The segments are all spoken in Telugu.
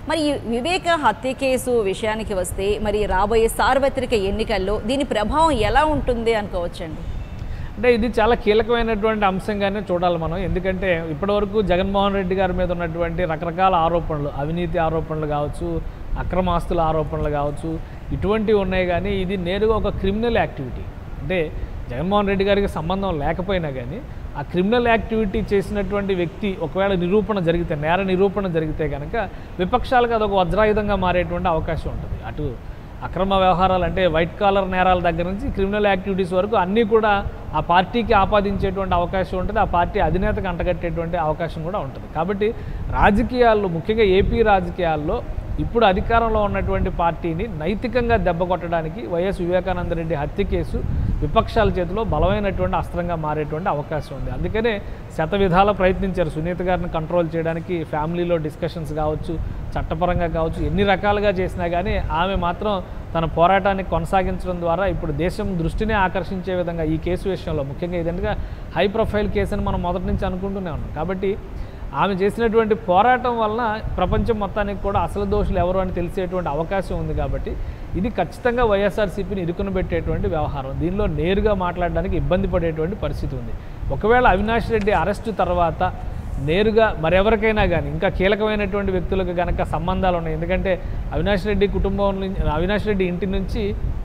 మరి ఈ వివేక హత్య కేసు విషయానికి వస్తే మరి రాబోయే సార్వత్రిక ఎన్నికల్లో దీని ప్రభావం ఎలా ఉంటుంది అనుకోవచ్చండి అంటే ఇది చాలా కీలకమైనటువంటి అంశంగానే చూడాలి మనం ఎందుకంటే ఇప్పటివరకు జగన్మోహన్ రెడ్డి గారి మీద ఉన్నటువంటి రకరకాల ఆరోపణలు అవినీతి ఆరోపణలు కావచ్చు అక్రమాస్తుల ఆరోపణలు కావచ్చు ఇటువంటివి ఉన్నాయి కానీ ఇది నేరుగా ఒక క్రిమినల్ యాక్టివిటీ అంటే జగన్మోహన్ రెడ్డి గారికి సంబంధం లేకపోయినా కానీ ఆ క్రిమినల్ యాక్టివిటీ చేసినటువంటి వ్యక్తి ఒకవేళ నిరూపణ జరిగితే నేర నిరూపణ జరిగితే కనుక విపక్షాలకు అదొక వజ్రాయుధంగా మారేటువంటి అవకాశం ఉంటుంది అటు అక్రమ వ్యవహారాలు అంటే వైట్ కాలర్ నేరాల దగ్గర నుంచి క్రిమినల్ యాక్టివిటీస్ వరకు అన్నీ కూడా ఆ పార్టీకి ఆపాదించేటువంటి అవకాశం ఉంటుంది ఆ పార్టీ అధినేతకు అంటగట్టేటువంటి అవకాశం కూడా ఉంటుంది కాబట్టి రాజకీయాల్లో ముఖ్యంగా ఏపీ రాజకీయాల్లో ఇప్పుడు అధికారంలో ఉన్నటువంటి పార్టీని నైతికంగా దెబ్బ కొట్టడానికి వైఎస్ వివేకానంద రెడ్డి హత్య కేసు విపక్షాల చేతిలో బలమైనటువంటి అస్త్రంగా మారేటువంటి అవకాశం ఉంది అందుకనే శత విధాల ప్రయత్నించారు సునీత గారిని కంట్రోల్ చేయడానికి ఫ్యామిలీలో డిస్కషన్స్ కావచ్చు చట్టపరంగా కావచ్చు ఎన్ని రకాలుగా చేసినా కానీ ఆమె మాత్రం తన పోరాటాన్ని కొనసాగించడం ద్వారా ఇప్పుడు దేశం దృష్టిని ఆకర్షించే విధంగా ఈ కేసు విషయంలో ముఖ్యంగా ఇదంటే హై ప్రొఫైల్ కేసు అని మనం మొదటి నుంచి అనుకుంటూనే ఉన్నాం కాబట్టి ఆమె చేసినటువంటి పోరాటం వలన ప్రపంచం మొత్తానికి కూడా అసలు దోషులు ఎవరు అని తెలిసేటువంటి అవకాశం ఉంది కాబట్టి ఇది ఖచ్చితంగా వైఎస్ఆర్సీపీని ఇరుకున పెట్టేటువంటి వ్యవహారం దీనిలో నేరుగా మాట్లాడడానికి ఇబ్బంది పడేటువంటి పరిస్థితి ఉంది ఒకవేళ అవినాష్ రెడ్డి అరెస్టు తర్వాత నేరుగా మరెవరికైనా కానీ ఇంకా కీలకమైనటువంటి వ్యక్తులకు కనుక సంబంధాలు ఉన్నాయి ఎందుకంటే అవినాష్ రెడ్డి కుటుంబం నుంచి అవినాష్ రెడ్డి ఇంటి నుంచి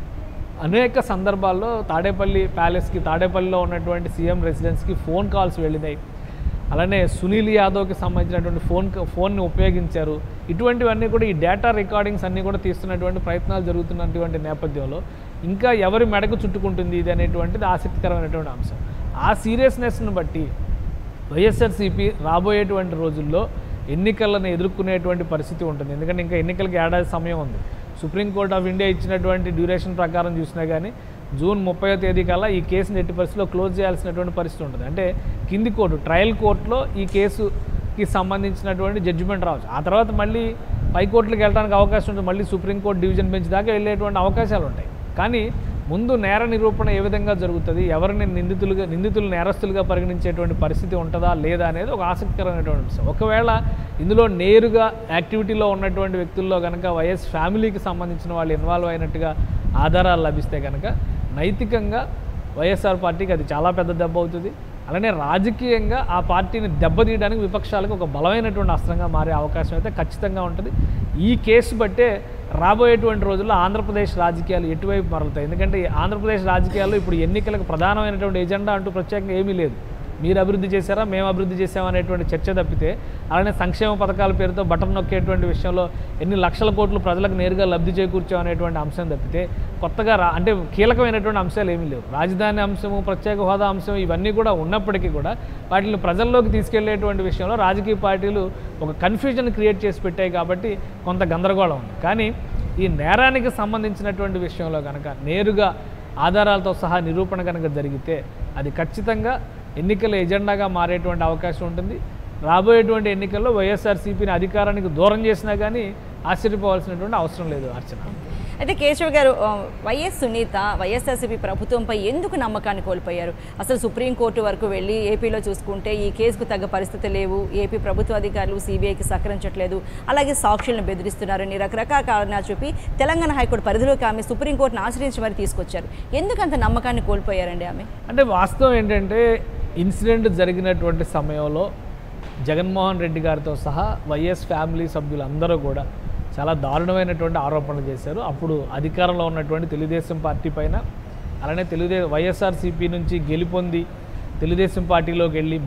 అనేక సందర్భాల్లో తాడేపల్లి ప్యాలెస్కి తాడేపల్లిలో ఉన్నటువంటి సీఎం రెసిడెన్స్కి ఫోన్ కాల్స్ వెళ్ళినాయి అలానే సునీల్ యాదవ్కి సంబంధించినటువంటి ఫోన్ ఫోన్ని ఉపయోగించారు ఇటువంటివన్నీ కూడా ఈ డేటా రికార్డింగ్స్ అన్నీ కూడా తీస్తున్నటువంటి ప్రయత్నాలు జరుగుతున్నటువంటి నేపథ్యంలో ఇంకా ఎవరి మెడకు చుట్టుకుంటుంది ఇది అనేటువంటిది ఆసక్తికరమైనటువంటి అంశం ఆ సీరియస్నెస్ను బట్టి వైఎస్ఆర్సీపీ రాబోయేటువంటి రోజుల్లో ఎన్నికలను ఎదుర్కొనేటువంటి పరిస్థితి ఉంటుంది ఎందుకంటే ఇంకా ఎన్నికలకి ఏడాది సమయం ఉంది సుప్రీంకోర్టు ఆఫ్ ఇండియా ఇచ్చినటువంటి డ్యూరేషన్ ప్రకారం చూసినా కానీ జూన్ ముప్పై తేదీ కల్లా ఈ కేసుని ఎట్టి పరిస్థితిలో క్లోజ్ చేయాల్సినటువంటి పరిస్థితి ఉంటుంది అంటే కింది కోర్టు ట్రయల్ కోర్టులో ఈ కేసుకి సంబంధించినటువంటి జడ్జిమెంట్ రావచ్చు ఆ తర్వాత మళ్ళీ పైకోర్టులకు వెళ్ళడానికి అవకాశం ఉంటుంది మళ్ళీ సుప్రీంకోర్టు డివిజన్ బెంచ్ దాకా వెళ్ళేటువంటి అవకాశాలు ఉంటాయి కానీ ముందు నేర నిరూపణ ఏ విధంగా జరుగుతుంది ఎవరిని నిందితులుగా నిందితులు నేరస్తులుగా పరిగణించేటువంటి పరిస్థితి ఉంటుందా లేదా అనేది ఒక ఆసక్తికరమైనటువంటి అంశం ఒకవేళ ఇందులో నేరుగా యాక్టివిటీలో ఉన్నటువంటి వ్యక్తుల్లో కనుక వైఎస్ ఫ్యామిలీకి సంబంధించిన వాళ్ళు ఇన్వాల్వ్ అయినట్టుగా ఆధారాలు లభిస్తే కనుక నైతికంగా వైఎస్ఆర్ పార్టీకి అది చాలా పెద్ద దెబ్బ అవుతుంది అలానే రాజకీయంగా ఆ పార్టీని దెబ్బతీయడానికి విపక్షాలకు ఒక బలమైనటువంటి అస్త్రంగా మారే అవకాశం అయితే ఖచ్చితంగా ఉంటుంది ఈ కేసు బట్టే రాబోయేటువంటి రోజుల్లో ఆంధ్రప్రదేశ్ రాజకీయాలు ఎటువైపు మరలుతాయి ఎందుకంటే ఈ ఆంధ్రప్రదేశ్ రాజకీయాల్లో ఇప్పుడు ఎన్నికలకు ప్రధానమైనటువంటి ఎజెండా అంటూ ప్రత్యేకంగా ఏమీ లేదు మీరు అభివృద్ధి చేశారా మేము అభివృద్ధి చేసామనేటువంటి చర్చ తప్పితే అలానే సంక్షేమ పథకాల పేరుతో బటన్ నొక్కేటువంటి విషయంలో ఎన్ని లక్షల కోట్లు ప్రజలకు నేరుగా లబ్ధి చేకూర్చామనేటువంటి అంశం తప్పితే కొత్తగా రా అంటే కీలకమైనటువంటి అంశాలు ఏమీ లేవు రాజధాని అంశము ప్రత్యేక హోదా అంశం ఇవన్నీ కూడా ఉన్నప్పటికీ కూడా వాటిని ప్రజల్లోకి తీసుకెళ్లేటువంటి విషయంలో రాజకీయ పార్టీలు ఒక కన్ఫ్యూజన్ క్రియేట్ చేసి పెట్టాయి కాబట్టి కొంత గందరగోళం ఉంది కానీ ఈ నేరానికి సంబంధించినటువంటి విషయంలో కనుక నేరుగా ఆధారాలతో సహా నిరూపణ కనుక జరిగితే అది ఖచ్చితంగా ఎన్నికల ఎజెండాగా మారేటువంటి అవకాశం ఉంటుంది రాబోయేటువంటి ఎన్నికల్లో వైఎస్ఆర్సీపీని అధికారానికి దూరం చేసినా కానీ ఆశ్చర్యపోవాల్సినటువంటి అవసరం లేదు అర్చన అయితే కేశవ్ గారు ఆ, వైఎస్ సునీత వైఎస్ఆర్సీపీ ప్రభుత్వంపై ఎందుకు నమ్మకాన్ని కోల్పోయారు అసలు సుప్రీంకోర్టు వరకు వెళ్ళి ఏపీలో చూసుకుంటే ఈ కేసుకు తగ్గ పరిస్థితి లేవు ఏపీ ప్రభుత్వ అధికారులు సిబిఐకి సహకరించట్లేదు అలాగే సాక్షులను బెదిరిస్తున్నారని రకరకాల కారణాలు చూపి తెలంగాణ హైకోర్టు పరిధిలోకి ఆమె సుప్రీంకోర్టును ఆశ్రయించి మరి తీసుకొచ్చారు ఎందుకు అంత నమ్మకాన్ని కోల్పోయారండి ఆమె అంటే వాస్తవం ఏంటంటే ఇన్సిడెంట్ జరిగినటువంటి సమయంలో జగన్మోహన్ రెడ్డి గారితో సహా వైఎస్ ఫ్యామిలీ సభ్యులందరూ కూడా చాలా దారుణమైనటువంటి ఆరోపణలు చేశారు అప్పుడు అధికారంలో ఉన్నటువంటి తెలుగుదేశం పార్టీ పైన అలానే తెలుగుదే వైఎస్ఆర్సీపీ నుంచి గెలుపొంది తెలుగుదేశం పార్టీలోకి వెళ్ళి